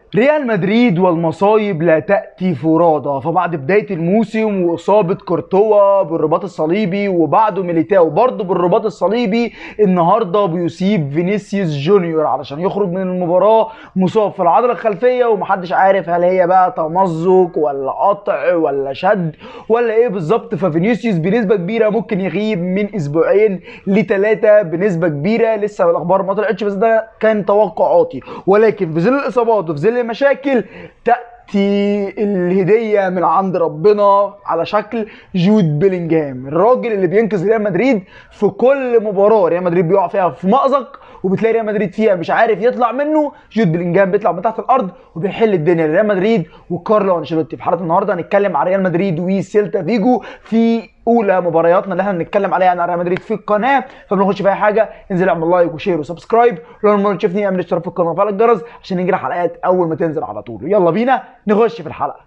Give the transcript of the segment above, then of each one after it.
ريال مدريد والمصايب لا تأتي فرادى فبعد بداية الموسم وإصابة كورتوا بالرباط الصليبي وبعده ميليتاو برضه بالرباط الصليبي النهارده بيصيب فينيسيوس جونيور علشان يخرج من المباراة مصاب في العضلة الخلفية ومحدش عارف هل هي بقى تمزق ولا قطع ولا شد ولا ايه بالظبط ففينيسيوس بنسبة كبيرة ممكن يغيب من اسبوعين لثلاثة بنسبة كبيرة لسه الاخبار ما طلعتش بس ده كان توقعاتي ولكن في ظل الاصابات وفي ظل المشاكل تأتي الهدية من عند ربنا على شكل جود بيلينجهام الراجل اللي بينقذ ريال مدريد في كل مباراة ريال مدريد بيقع فيها في مأزق وبتلاقي ريال مدريد فيها مش عارف يطلع منه جود بيلينجهام بيطلع من تحت الارض وبيحل الدنيا لريال مدريد وكارلو انشيلوتي في حلقه النهارده هنتكلم على ريال مدريد وسيلتا فيجو في اولى مبارياتنا اللي احنا بنتكلم عليها عن ريال مدريد في القناه قبل ما نخش في اي حاجه انزل اعمل لايك وشير وسبسكرايب لو اول مره تشوفني اعمل اشتراك في القناه وفعل الجرس عشان يجي حلقات اول ما تنزل على طول يلا بينا نخش في الحلقه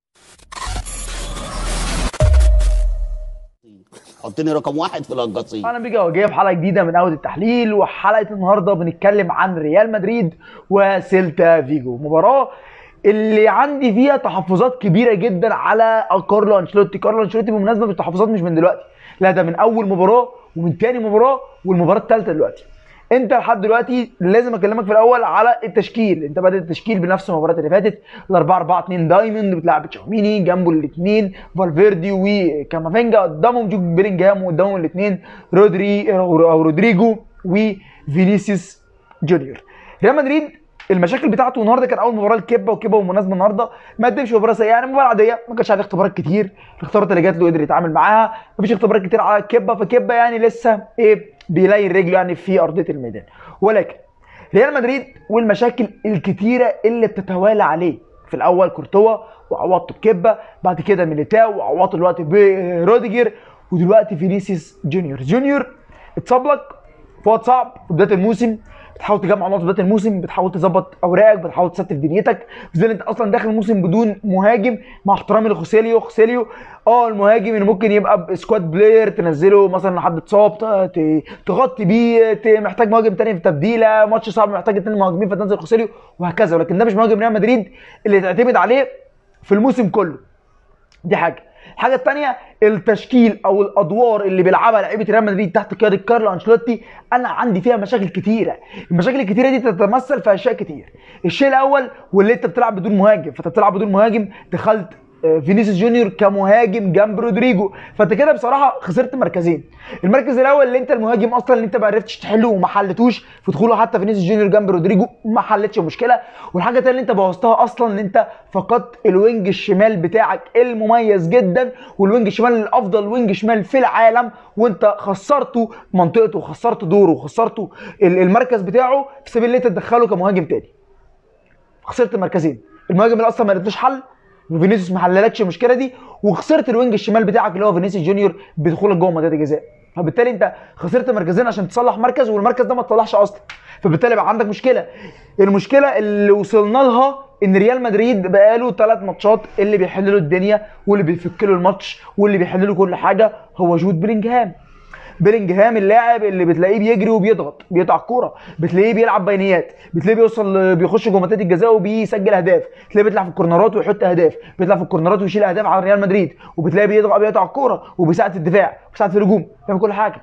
حطني رقم واحد في القصيم انا بيجي جايب حلقه جديده من اول التحليل وحلقه النهارده بنتكلم عن ريال مدريد وسيلتا فيجو مباراه اللي عندي فيها تحفظات كبيره جدا على كارلو انشيلوتي كارلو انشيلوتي بالمناسبه بالتحفظات مش من دلوقتي لا ده من اول مباراه ومن تاني مباراه والمباراه الثالثه دلوقتي انت لحد دلوقتي لازم اكلمك في الاول على التشكيل انت بدات التشكيل بنفس المباراه اللي فاتت ال 4 4 2 دايموند بتلعب تشاوميني جنبه الاثنين فالفيردي وكامافينجا قدامهم جوج بيلينجهام وقدامهم الاثنين رودري او رودريجو وفينيسيوس جونيور ريال مدريد المشاكل بتاعته النهارده كان اول مباراه لكبه وكبه بالمناسبه النهارده ما قدمش مباراه سيئه يعني مباراه عاديه ما كانش عليه اختبارات كتير الاختبارات اللي جات له قدر يتعامل معاها مفيش اختبارات كتير على كبه فكبه يعني لسه ايه بيلاقي رجله يعني في ارضيه الميدان ولكن ريال مدريد والمشاكل الكتيره اللي بتتوالى عليه في الاول كورتوا وعوضته بكبه بعد كده ميليتاو وعوضته دلوقتي بروديجر ودلوقتي فينيسيوس جونيور جونيور اتصاب لك في وقت صعب في بدايه الموسم بتحاول تجمع نقط بدايه الموسم بتحاول تظبط اوراقك بتحاول تستف دنيتك في ظل انت اصلا داخل الموسم بدون مهاجم مع احترامي لخوسيليو خوسيليو اه المهاجم اللي ممكن يبقى سكواد بلاير تنزله مثلا لحد اتصاب ت- تغطي بيه ت- محتاج مهاجم تاني في تبديله ماتش صعب محتاج اتنين مهاجمين فتنزل خوسيليو وهكذا ولكن ده مش مهاجم ريال مدريد اللي تعتمد عليه في الموسم كله دي حاجه الحاجه الثانيه التشكيل او الادوار اللي بيلعبها لعيبه ريال مدريد تحت قياده كارلو انشيلوتي انا عندي فيها مشاكل كتيره المشاكل الكتيره دي تتمثل في اشياء كتير الشيء الاول واللي انت بتلعب بدون مهاجم فانت بتلعب بدون مهاجم دخلت آه، فينيسيوس جونيور كمهاجم جنب رودريجو فانت كده بصراحه خسرت مركزين المركز الاول اللي انت المهاجم اصلا اللي انت ما عرفتش تحله وما حلتوش في دخوله حتى فينيسيوس جونيور جنب رودريجو ما حلتش مشكله والحاجه الثانيه اللي انت بوظتها اصلا ان انت فقدت الوينج الشمال بتاعك المميز جدا والوينج الشمال الافضل وينج شمال في العالم وانت خسرته منطقته وخسرت دوره وخسرته ال- المركز بتاعه في سبيل ان انت تدخله كمهاجم تاني خسرت مركزين المهاجم اللي اصلا ما لقيتلوش حل وفينيسيوس ما حللكش المشكله دي وخسرت الوينج الشمال بتاعك اللي هو فينيسيوس جونيور بدخولك جوه منطقه الجزاء فبالتالي انت خسرت مركزين عشان تصلح مركز والمركز ده ما تصلحش اصلا فبالتالي بقى عندك مشكله المشكله اللي وصلنا لها ان ريال مدريد بقاله ثلاث ماتشات اللي بيحل له الدنيا واللي بيفك له الماتش واللي بيحل له كل حاجه هو جود بيلينجهام بيلينجهام اللاعب اللي بتلاقيه بيجري وبيضغط بيقطع الكوره بتلاقيه بيلعب بينيات بتلاقيه بيوصل بيخش جوه منطقه الجزاء وبيسجل اهداف تلاقيه بيطلع في الكورنرات ويحط اهداف بيطلع في الكورنرات ويشيل اهداف على ريال مدريد وبتلاقيه بيضغط بيقطع الكوره وبيساعد في الدفاع وبيساعد في الهجوم بيعمل كل حاجه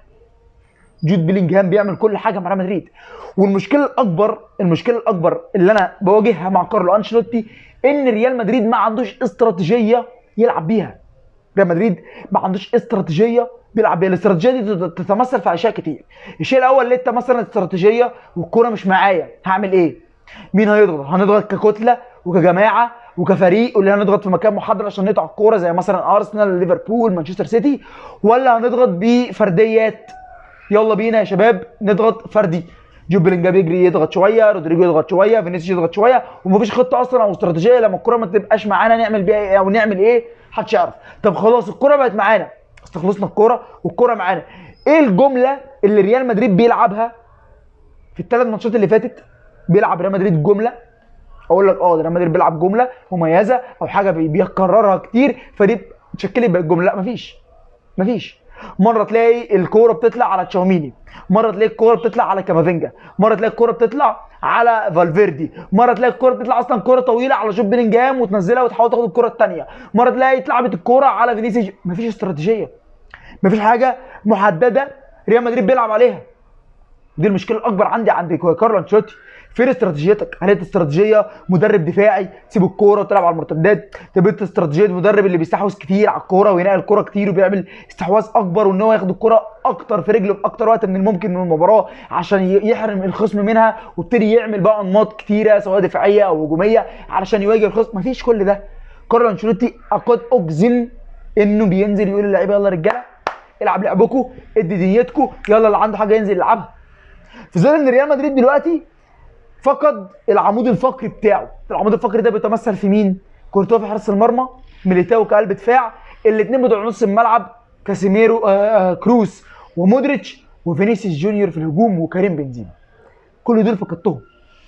جود بيلينجهام بيعمل كل حاجه مع ريال مدريد والمشكله الاكبر المشكله الاكبر اللي انا بواجهها مع كارلو انشيلوتي ان ريال مدريد ما عندوش استراتيجيه يلعب بيها ريال مدريد ما عندوش استراتيجيه بيلعب بيها الاستراتيجيه دي تت- تتمثل في اشياء كتير الشيء الاول اللي انت مثلا استراتيجيه والكوره مش معايا هعمل ايه مين هيضغط هنضغط ككتله وكجماعه وكفريق واللي هنضغط في مكان محدد عشان نقطع الكوره زي مثلا ارسنال ليفربول مانشستر سيتي ولا هنضغط بفرديات يلا بينا يا شباب نضغط فردي جوب بلينجهام يجري يضغط شويه رودريجو يضغط شويه فينيسيوس يضغط شويه ومفيش خطه اصلا او استراتيجيه لما الكوره ما تبقاش معانا نعمل بيها ايه او نعمل ايه محدش يعرف طب خلاص الكوره بقت معانا استخلصنا الكوره والكوره معانا ايه الجمله اللي ريال مدريد بيلعبها في الثلاث ماتشات اللي فاتت بيلعب ريال مدريد جمله اقول لك اه ده ريال مدريد بيلعب جمله مميزه او حاجه بي- بيكررها كتير فدي اتشكلت بقت جمله لا مفيش مفيش مره تلاقي الكوره بتطلع على تشاوميني مره تلاقي الكوره بتطلع على كامافينجا مره تلاقي الكوره بتطلع على فالفيردي مره تلاقي الكوره بتطلع اصلا كوره طويله على جوب بيلينجهام وتنزلها وتحاول تاخد الكوره الثانيه مره تلاقي اتلعبت الكوره على فينيسيوس مفيش استراتيجيه مفيش حاجه محدده ريال مدريد بيلعب عليها دي المشكله الاكبر عندي عند كارلو انشيلوتي فين استراتيجيتك؟ هل انت استراتيجيه مدرب دفاعي تسيب الكوره وتلعب على المرتدات؟ طب انت استراتيجيه مدرب اللي بيستحوذ كتير على الكوره وينقل الكوره كتير وبيعمل استحواذ اكبر وان هو ياخد الكوره اكتر في رجله في اكتر وقت من الممكن من المباراه عشان ي- يحرم الخصم منها ويبتدي يعمل بقى انماط كتيره سواء دفاعيه او هجوميه علشان يواجه الخصم مفيش كل ده كارلو انشيلوتي اكاد اجزم انه بينزل يقول للعيبه يلا يا رجاله العب لعبكم ادي دنيتكم يلا اللي عنده حاجه ينزل يلعبها في ظل ان ريال مدريد دلوقتي فقد العمود الفقري بتاعه العمود الفقري ده بيتمثل في مين كورتوا في حراسه المرمى ميليتاو كقلب دفاع الاثنين بتوع نص الملعب كاسيميرو آه آه كروس ومودريتش وفينيسيوس جونيور في الهجوم وكريم بنزيما كل دول فقدتهم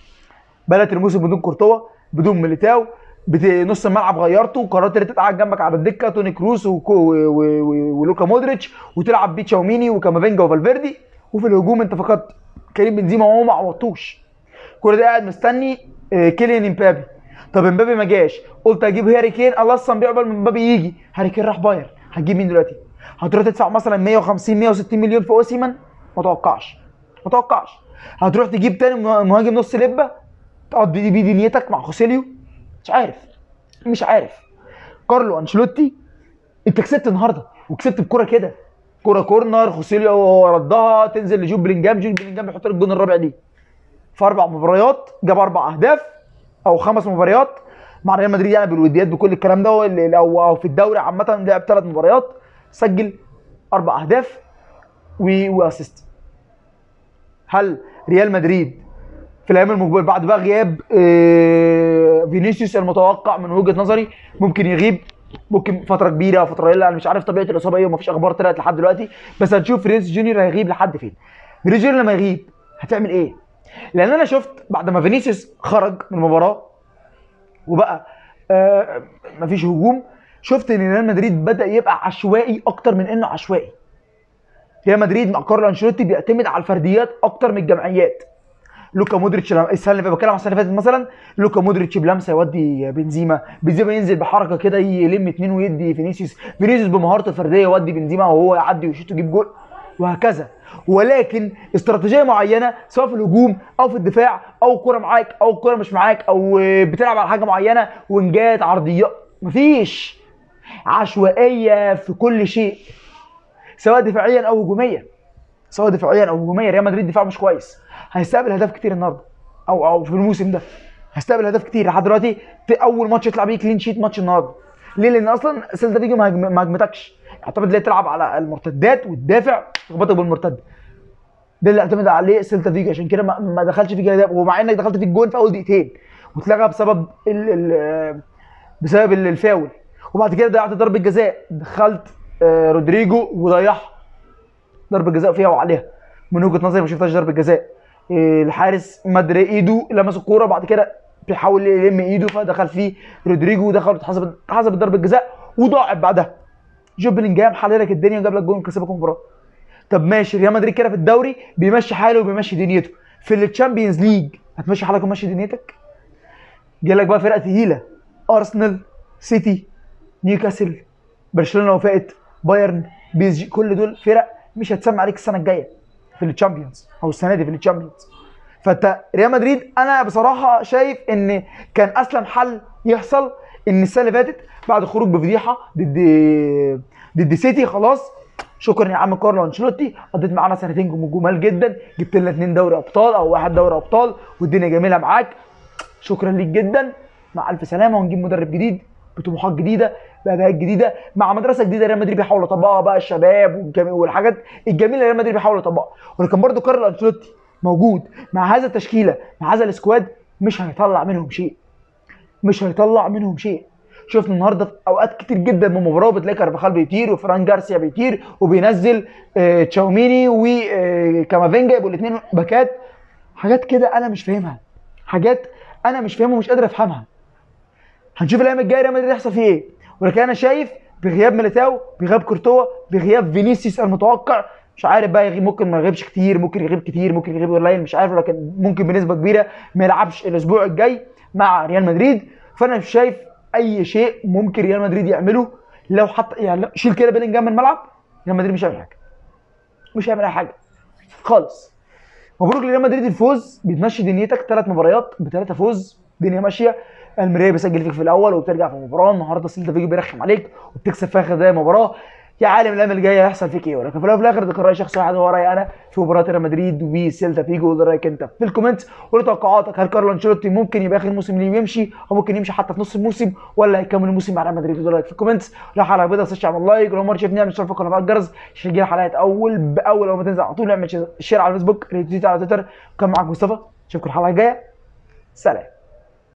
بدات الموسم بدون كورتوا بدون ميليتاو بت... نص الملعب غيرته قررت ان انت تقعد جنبك على الدكه توني كروس وكو... و... و... و... ولوكا مودريتش وتلعب بيه تشاوميني وكامافينجا وفالفيردي وفي الهجوم انت فقدت كريم بنزيما وهو ما عوضتوش كل ده قاعد مستني آه، كيليان امبابي طب امبابي ما جاش قلت اجيب هاري كين الله اصلا بيقبل من امبابي يجي هاري كين راح باير هتجيب مين دلوقتي هتروح تدفع مثلا 150 160 مليون في اوسيمان ما توقعش ما توقعش هتروح تجيب تاني مه- مهاجم نص لبه تقضي بيه دنيتك مع خوسيليو مش عارف مش عارف كارلو انشيلوتي انت كسبت النهارده وكسبت بكوره كده كوره كورنر خوسيليو ردها تنزل لجوب بلينجهام جوب بلينجهام يحط لك الجون الرابع دي في اربع مباريات جاب اربع اهداف او خمس مباريات مع ريال مدريد يعني بالوديات بكل الكلام ده واللي- او او في الدوري عامه لعب ثلاث مباريات سجل اربع اهداف و- واسيست هل ريال مدريد في الايام المقبله بعد بقى غياب آه، فينيسيوس المتوقع من وجهه نظري ممكن يغيب ممكن فتره كبيره فتره قليله انا مش عارف طبيعه الاصابه ايه ومفيش اخبار طلعت لحد دلوقتي بس هنشوف فينيسيوس جونيور هيغيب لحد فين فينيسيوس جونيور لما يغيب هتعمل ايه لان انا شفت بعد ما فينيسيوس خرج من المباراه وبقى آه مفيش هجوم شفت ان ريال مدريد بدا يبقى عشوائي اكتر من انه عشوائي ريال مدريد مع كارلو انشيلوتي بيعتمد على الفرديات اكتر من الجمعيات لوكا مودريتش لما- السنه اللي بتكلم عن السنه اللي فاتت مثلا لوكا مودريتش بلمسه يودي بنزيما بنزيما ينزل بحركه كده يلم اتنين ويدي فينيسيوس فينيسيوس بمهارته الفرديه يودي بنزيما وهو يعدي ويشوط ويجيب جول وهكذا ولكن استراتيجيه معينه سواء في الهجوم او في الدفاع او كره معاك او كره مش معاك او بتلعب على حاجه معينه وانجات عرضيات مفيش عشوائيه في كل شيء سواء دفاعيا او هجوميا سواء دفاعيا او هجوميا ريال مدريد دفاعه مش كويس هيستقبل اهداف كتير النهارده او او في الموسم ده هيستقبل اهداف كتير لحد دلوقتي في اول ماتش يطلع بيه كلين شيت ماتش النهارده ليه لان اصلا سيلتا فيجو ما هجم- ما هجمتكش اعتمد ليه تلعب على المرتدات وتدافع تخبطك بالمرتد ده اللي اعتمد عليه سيلتا فيجو عشان كده ما, ما دخلش فيك اهداف ومع انك دخلت في الجون في اول دقيقتين واتلغى بسبب ال ال بسبب ال- الفاول وبعد كده ضيعت ضربه جزاء دخلت آه، رودريجو وضيعها ضربه جزاء فيها وعليها من وجهه نظري ما شفتهاش ضربه جزاء إيه، الحارس مد ايده لمس الكوره بعد كده بيحاول يلم ايده فدخل فيه رودريجو ودخل اتحسب اتحسبت ضربه جزاء وضاعت بعدها جوب بلينجهام حل لك الدنيا وجاب لك جول وكسبك المباراه طب ماشي ريال مدريد كده في الدوري بيمشي حاله وبيمشي دنيته في التشامبيونز ليج هتمشي حالك ومشي دنيتك جالك بقى فرقه تقيله ارسنال سيتي نيوكاسل برشلونه وفاقت بايرن بي اس جي كل دول فرق مش هتسمع عليك السنه الجايه في الشامبيونز او السنه دي في الشامبيونز فانت ريال مدريد انا بصراحه شايف ان كان اسلم حل يحصل ان السنه اللي فاتت بعد خروج بفضيحه ضد ضد سيتي خلاص شكرا يا عم كارلو انشيلوتي قضيت معانا سنتين جمال جدا جبت لنا اتنين دوري ابطال او واحد دوري ابطال والدنيا جميله معاك شكرا ليك جدا مع الف سلامه ونجيب مدرب جديد بطموحات جديده باداءات جديده مع مدرسه جديده ريال مدريد بيحاول يطبقها بقى الشباب والجميع والحاجات الجميله اللي ريال مدريد بيحاول يطبقها ولكن برضو كارلو انشيلوتي موجود مع هذا التشكيله مع هذا السكواد مش هيطلع منهم شيء مش هيطلع منهم شيء شفنا النهارده في اوقات كتير جدا من المباراه بتلاقي كارفاخال بيطير وفران جارسيا بيطير وبينزل آه، تشاوميني وكامافينجا يبقوا الاثنين باكات حاجات كده انا مش فاهمها حاجات انا مش فاهمها ومش قادر افهمها هنشوف الايام الجايه ريال مدريد يحصل فيه ايه ولكن انا شايف بغياب ميليتاو بغياب كورتوا بغياب فينيسيوس المتوقع مش عارف بقى يغيب ممكن ما يغيبش كتير ممكن يغيب كتير ممكن يغيب قليل مش عارف لكن ممكن بنسبه كبيره ما يلعبش الاسبوع الجاي مع ريال مدريد فانا مش شايف اي شيء ممكن ريال مدريد يعمله لو حتى يعني لو- شيل كده بيلينجهام من الملعب ريال مدريد مش هيعمل حاجه مش هيعمل اي حاجه خالص مبروك لريال مدريد الفوز بتمشي دنيتك ثلاث مباريات بثلاثه فوز الدنيا ماشيه الميريا بيسجل فيك في الاول وبترجع في المباراه النهارده سيلتا فيجو بيرخم عليك وبتكسب في اخر دقايق المباراه يا عالم الايام الجايه هيحصل فيك ايه ولكن في الاول وفي الاخر ده كان راي شخص واحد هو رايي انا في مباراه ريال مدريد وسيلتا فيجو وده رايك انت في الكومنت قول توقعاتك هل كارلو انشيلوتي ممكن يبقى اخر موسم ليه ويمشي او ممكن يمشي حتى في نص الموسم ولا هيكمل الموسم مع ريال مدريد وده رايك في الكومنت لو حلقه بيضاء خش اعمل لايك ولو مره شايفني اعمل اشتراك في القناه وفعل الجرس عشان يجينا حلقات اول باول اول ما تنزل على طول اعمل شير على الفيسبوك ريتويت على تويتر وكان معاك مصطفى اشوفكم الحلقه الجايه سلام